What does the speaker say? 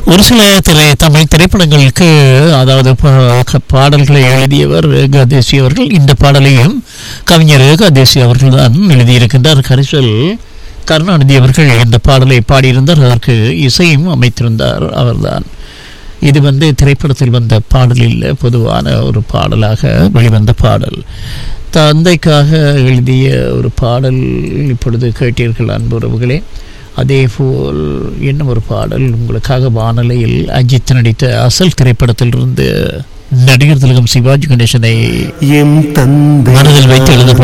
ஒரு சில திரை தமிழ் திரைப்படங்களுக்கு அதாவது பா- பாடல்களை எழுதியவர் ஏகாதேசி அவர்கள் இந்த பாடலையும் கவிஞர் ஏகாதேசி அவர்கள் தான் எழுதியிருக்கின்றார் கரிசல் கருணாநிதி அவர்கள் இந்த பாடலை பாடியிருந்தார் அதற்கு இசையும் அமைத்திருந்தார் அவர்தான் இது வந்து திரைப்படத்தில் வந்த பாடலில் பொதுவான ஒரு பாடலாக வெளிவந்த பாடல் தந்தைக்காக எழுதிய ஒரு பாடல் இப்பொழுது கேட்டீர்கள் அன்புறவுகளே அதேபோல் இன்னும் ஒரு பாடல் உங்களுக்காக வானொலியில் அஜித் நடித்த அசல் திரைப்படத்திலிருந்து நடிகர் திலகம் சிவாஜி கணேசனை எம் தந்தை மனதில் வைத்து எழுதப்பட்ட